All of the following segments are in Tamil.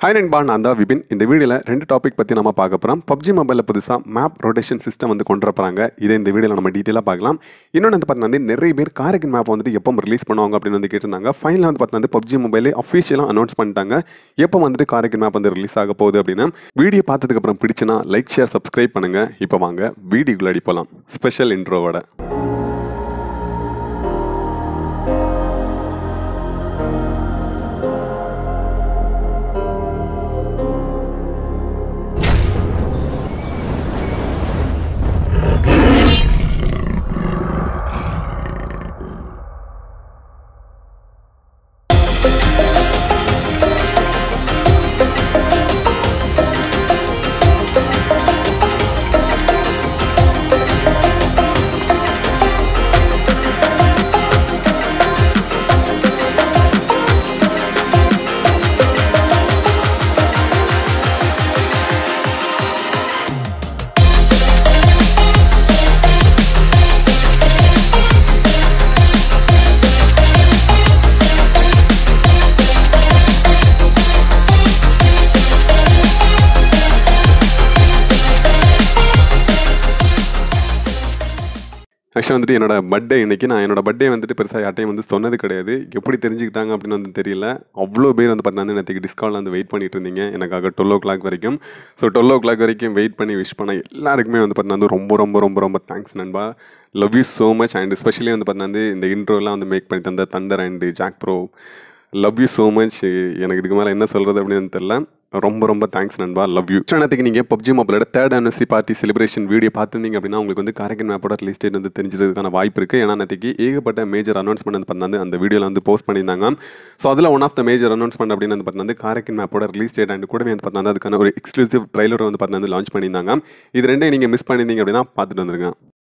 ஹாய் நண்பா நான் தான் விபின் இந்த வீடியோவில் ரெண்டு டாபிக் பற்றி நம்ம பார்க்க போகிறோம் பப்ஜி மொபைலில் புதுசாக மேப் ரொட்டேஷன் சிஸ்டம் வந்து கொண்டு வரப்போறாங்க இதை இந்த வீடியோவில் நம்ம டீட்டெயிலாக பார்க்கலாம் இன்னொன்று வந்து பார்த்தீங்கன்னா வந்து நிறைய பேர் காரைக்கன் மேப் வந்துட்டு எப்போ ரிலீஸ் பண்ணுவாங்க அப்படின்னு வந்து கேட்டிருந்தாங்க ஃபைனலாக வந்து பார்த்தீங்கன்னா வந்து பப்ஜி மொபைலே அஃபிஷியலாக அனௌன்ஸ் பண்ணிட்டாங்க எப்போ வந்துட்டு காரைக்கன் மேப் வந்து ரிலீஸ் ஆக போகுது அப்படின்னு வீடியோ பார்த்ததுக்கப்புறம் பிடிச்சுன்னா லைக் ஷேர் சப்ஸ்கிரைப் பண்ணுங்கள் இப்போ வாங்க வீடியோக்குள்ள அடி போகலாம் ஸ்பெஷல் இன்ட்ரோவோட ஆக்சுவலாக வந்துட்டு என்னோட பர்த்டே இன்னைக்கு நான் என்னோட பர்த்டே வந்துட்டு பெருசாக யார்ட்டையும் வந்து சொன்னது கிடையாது எப்படி தெரிஞ்சுக்கிட்டாங்க அப்படின்னு வந்து தெரியல அவ்வளோ பேர் வந்து பார்த்தீங்கன்னா நேற்றுக்கு டிஸ்கவுண்டில் வந்து வெயிட் பண்ணிட்டு இருந்தீங்க எனக்காக டுவெல் ஓ கிளாக் வரைக்கும் ஸோ டுவெல் ஓ கிளாக் வரைக்கும் வெயிட் பண்ணி விஷ் பண்ண எல்லாருக்குமே வந்து பார்த்தீங்கன்னா வந்து ரொம்ப ரொம்ப ரொம்ப ரொம்ப தேங்க்ஸ் நண்பா love you so much and specially வந்து பார்த்தீங்கன்னா வந்து இந்த இன்ட்ரோலாம் வந்து மேக் பண்ணி தந்த thunder and jack bro love you so much எனக்கு இதுக்கு மேலே என்ன சொல்கிறது அப்படின்னு தெரில ரொம்ப ரொம்ப தேங்க்ஸ் நண்பா லவ் யூ நேற்றுக்கு நீங்கள் பப்ஜி மொபைலோட third anniversary party celebration video பார்த்துருந்தீங்க அப்படின்னா உங்களுக்கு வந்து காரைக்கன் மேப்போட ரிலீஸ் டேட் வந்து தெரிஞ்சதுக்கான வாய்ப்பு இருக்குது ஏன்னா நேற்றுக்கு ஏகப்பட்ட மேஜர் அனௌன்ஸ்மெண்ட் வந்து பார்த்தீங்கன்னா அந்த வீடியோவில் வந்து போஸ்ட் பண்ணியிருந்தாங்க ஸோ அதில் one of the major announcement அப்படின்னு வந்து பார்த்தீங்கன்னா காரைக்கன் மேப்போட ரிலீஸ் டேட் அண்ட் கூடவே வந்து பார்த்தீங்கன்னா அதுக்கான ஒரு எக்ஸ்க்ளூசிவ் ட்ரைலர் வந்து பார்த்தீங்கன்னா லான்ச் பண்ணியிருந்தாங்க இது ரெண்டையும் நீங்கள் மிஸ் பண்ணியிருந்தீங்க அப்படின்னா பார்த்துட்டு வந்துருங்க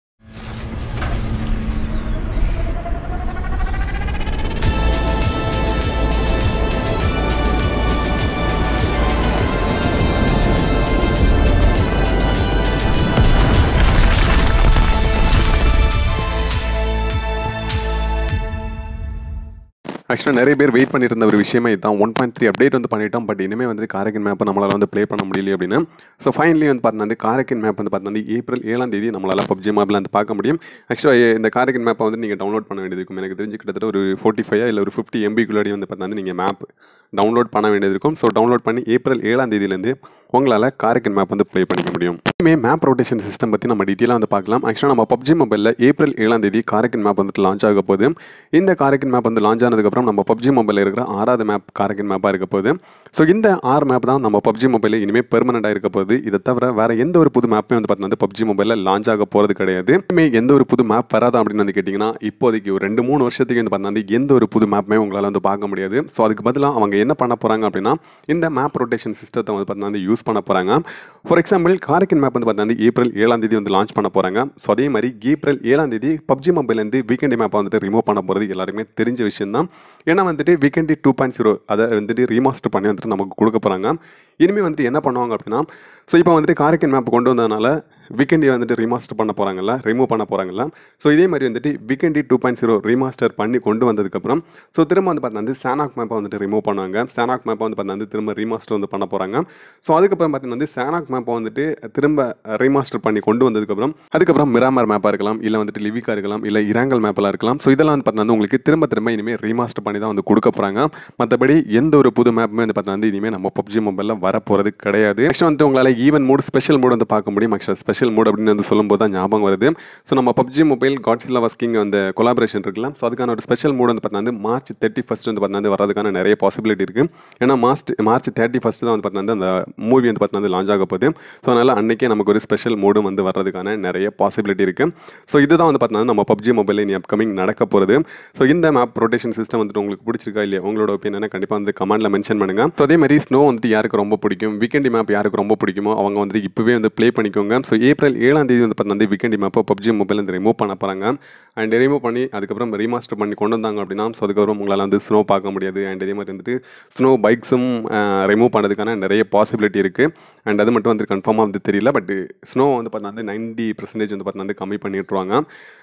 ஆக்சுவலாக நிறைய பேர் வெயிட் பண்ணிட்டு இருந்த ஒரு விஷயமே இதுதான் ஒன் பாயிண்ட் த்ரீ அப்டேட் வந்து பண்ணிட்டோம் பட் இனிமேல் வந்து காரைக்கன் மேப்பை நம்மளால் வந்து ப்ளே பண்ண முடியல அப்படின்னு ஸோ ஃபைனலி வந்து பார்த்தீங்கன்னா வந்து காரைக்கன் மேப் வந்து பார்த்தீங்கன்னா ஏப்ரல் ஏழாம் தேதி நம்மளால் பப்ஜி மேப்பில் வந்து பார்க்க முடியும் ஆக்சுவலாக இந்த காரைக்கன் மேப்பை வந்து நீங்கள் டவுன்லோட் பண்ண வேண்டியது இருக்கும் எனக்கு தெரிஞ்சு கிட்டத்தட்ட ஒரு ஃபோர்ட்டி ஃபைவ் இல்லை ஒரு ஃபிஃப்டி எம்பிக்குள்ளாடி வந்து பார்த்தீங்கன்னா நீங்கள் மேப் டவுன்லோட் பண்ண வேண்டியது இருக்கும் ஸோ டவுன்லோட் பண்ணி ஏப்ரல் ஏழாம் தேதியிலேருந்து உங்களால் காரைக்கன் மேப் வந்து ப்ளே பண்ணிக்க முடியும் இனிமே மேப் ரொட்டேஷன் சிஸ்டம் பற்றி நம்ம டீட்டெயிலாக வந்து பார்க்கலாம் ஆக்சுவலாக நம்ம பப்ஜி மொபைலில் ஏப்ரல் ஏழாம் தேதி காரைக்கன் மேப் வந்துட்டு லான்ச் ஆக போகுது இந்த காரைக்கன் மேப் வந்து லான்ச் ஆனதுக்கப்புறம் நம்ம பப்ஜி மொபைலில் இருக்கிற ஆறாவது மேப் காரைக்கன் மேப்பாக இருக்க போகுது ஸோ இந்த ஆறு மேப் தான் நம்ம பப்ஜி மொபைலில் இனிமேல் பெர்மனெண்ட்டாக இருக்க போகுது இதை தவிர வேறு எந்த ஒரு புது மேப்புமே வந்து பார்த்தீங்கன்னா பப்ஜி மொபைலில் லான்ச் ஆக போகிறது கிடையாது இனிமேல் எந்த ஒரு புது மேப் வராதா அப்படின்னு வந்து கேட்டிங்கன்னா இப்போதைக்கு ஒரு ரெண்டு மூணு வருஷத்துக்கு வந்து பார்த்தீங்கன்னா எந்த ஒரு புது மேப்புமே உங்களால் வந்து பார்க்க முடியாது ஸோ அதுக்கு பதிலாக அவங்க என்ன பண்ண போகிறாங்க அப்படின்னா இந்த மேப் ரொட்டேஷன் சிஸ்டத்தை வந்து பார்த்தீங்கன்னா யூஸ் பண்ண போகிறாங்க ஃபார் எக்ஸாம்பிள் காரைக்கன் மேப் வந்து பார்த்தீங்கன்னா ஏப்ரல் ஏழாம் தேதி வந்து லான்ச் பண்ண போகிறாங்க ஸோ அதே மாதிரி ஏப்ரல் ஏழாம் தேதி பப்ஜி மொபைல்லேருந்து வீக்கெண்ட் மேப்பை வந்துட்டு ரிமூவ் பண்ண போகிறது எல்லாருக்குமே தெரிஞ்ச விஷயம் தான் ஏன்னா வந்துட்டு வீக்கெண்டி டூ பாயிண்ட் ஜீரோ அதை வந்துட்டு ரீமாஸ்டர் பண்ணி வந்துட்டு நமக்கு கொடுக்க போகிறாங்க இனிமேல் வந்துட்டு என்ன பண்ணுவாங்க அப்படின்னா ஸோ இப்போ வந்துட்டு காரைக்கன் மேப் கொண்டு வந்ததுனால வீக்கெண்டி வந்துட்டு ரீமாஸ்டர் பண்ண போகிறாங்கல்ல ரிமூவ் பண்ண போகிறாங்கல்ல ஸோ இதே மாதிரி வந்துட்டு Vikendi two point zero remaster பண்ணி கொண்டு வந்ததுக்கப்புறம் ஸோ திரும்ப வந்து பார்த்தீங்கன்னா சானாக் மேப்பை வந்துட்டு ரிமூவ் பண்ணுவாங்க சானாக் மேப்பை வந்து பார்த்தீங்கன்னா திரும்ப ரீமாஸ்டர் வந்து பண்ண போகிறாங்க ஸோ அதுக்கப்புறம் பார்த்தீங்கன்னா வந்து சானாக் மேப்பை வந்துட்டு திரும்ப ரீமாஸ்டர் பண்ணி கொண்டு வந்ததுக்கப்புறம் அதுக்கப்புறம் மிராமர் மேப்பாக இருக்கலாம் இல்லை வந்துட்டு லிவிக்கா இருக்கலாம் இல்லை இராங்கல் மேப்பெல்லாம் இருக்கலாம் ஸோ இதெல்லாம் வந்து பார்த்தீங்கன்னா உங்களுக்கு திரும்ப திரும்ப இனிமேல் ரீமாஸ்டர் பண்ணி தான் வந்து கொடுக்க போகிறாங்க மற்றபடி எந்த ஒரு புது மேப்புமே வந்து பார்த்தீங்கன்னா இனிமேல் நம்ம பப்ஜி மொபைலில் வர போகிறது கிடையாது ஆக்சுவலாக வந்துட்டு உங்களால் ஈவன் மோட் ஸ்பெஷல் மோட் வந்து பார்க்க முடியும் ஆக்சுவலாக ஸ்பெஷல் மோட் அப்படின்னு வந்து சொல்லும்போது தான் ஞாபகம் வருது ஸோ நம்ம பப்ஜி மொபைல் காட்ஸில்லா வஸ்கிங் அந்த கொலாபரேஷன் இருக்குல்ல ஸோ அதுக்கான ஒரு ஸ்பெஷல் மோட் வந்து பார்த்தீங்கன்னா மார்ச் தேர்ட்டி ஃபஸ்ட் வந்து பார்த்தீங்கன்னா வரதுக்கான நிறைய பாசிபிலிட்டி இருக்குது ஏன்னா மார்ச் மார்ச் தேர்ட்டி ஃபஸ்ட் தான் வந்து பார்த்தீங்கன்னா அந்த மூவி வந்து பார்த்தீங்கன்னா லான்ச் ஆக போகுது ஸோ அதனால் அன்றைக்கே நமக்கு ஒரு ஸ்பெஷல் மோடும் வந்து வர்றதுக்கான நிறைய பாசிபிலிட்டி இருக்குது ஸோ இதுதான் வந்து பார்த்தீங்கன்னா நம்ம பப்ஜி மொபைல் இனி அப்கமிங் நடக்க போகிறது ஸோ இந்த மேப் ரொட்டேஷன் சிஸ்டம் வந்துட்டு உங்களுக்கு பிடிச்சிருக்கா இல்லையா உங்களோட ஒப்பீனியனை கண்டிப்பாக வந்து கமெண்ட்டில் மென்ஷன் பண்ணுங்கள் ஸோ அதே மாதிரி ஸ்னோ வந்துட்டு யாருக்கு ரொம்ப பிடிக்கும் வீக்கெண்ட் மேப் யாருக்கு ரொம்ப பிடிக்குமோ அவங்க வந்துட்டு இப்போவே வந்து ப்ளே பண்ணிக்கோங்க ஸோ ஏப்ரல் ஏழாம் தேதி வந்து பார்த்தீங்கன்னா வீக்கெண்ட் மேப்போ பப்ஜி மொபைல் வந்து ரிமூவ் பண்ண போகிறாங்க அண்ட் ரிமூவ் பண்ணி அதுக்கப்புறம் ரீமாஸ்டர் பண்ணி கொண்டு வந்தாங்க அப்படின்னா ஸோ அதுக்கப்புறம் உங்களால் வந்து ஸ்னோ பார்க்க முடியாது அண்ட் இதே மாதிரி வந்துட்டு ஸ்னோ பைக்ஸும் ரிமூவ் பண்ணதுக்கான நிறைய பாசிபிலிட்டி இருக்குது அண்ட் அது மட்டும் வந்து கன்ஃபார்மாக வந்து தெரியல பட் ஸ்னோ வந்து பார்த்தீங்கன்னா நைன்டி பர்சன்டேஜ் வந்து பார்த்தீங்கன்னா வந்து கம்மி பண்ணிட்டுருவாங்க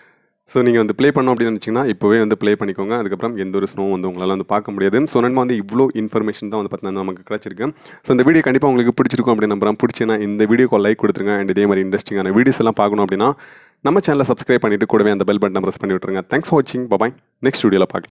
ஸோ நீங்கள் வந்து ப்ளே பண்ணோம் அப்படின்னு நினச்சிங்கன்னா இப்போவே வந்து ப்ளே பண்ணிக்கோங்க அதுக்கப்புறம் எந்த ஒரு ஸ்னோ வந்து உங்களால் வந்து பார்க்க முடியாது ஸோ நண்பா வந்து இவ்வளோ இன்ஃபர்மேஷன் தான் வந்து பார்த்தீங்கன்னா நமக்கு கிடச்சிருக்கு ஸோ இந்த வீடியோ கண்டிப்பாக உங்களுக்கு பிடிச்சிருக்கும் அப்படின்னு நம்புறேன் பிடிச்சினா இந்த வீடியோக்கு லைக் கொடுத்துருங்க அண்ட் இதே மாதிரி இன்ட்ரெஸ்டிங்கான வீடியோஸ் எல்லாம் பார்க்கணும் அப்படின்னா நம்ம சேனலை சப்ஸ்கிரைப் பண்ணிட்டு கூடவே அந்த பெல் பட்டன் ப்ரெஸ் பண்ணி விட்டுருங்க தேங்க்ஸ் ஃபார் வாட்சிங் பாய் நெக்ஸ்ட் வீடியோவில் பார்க்கலாம்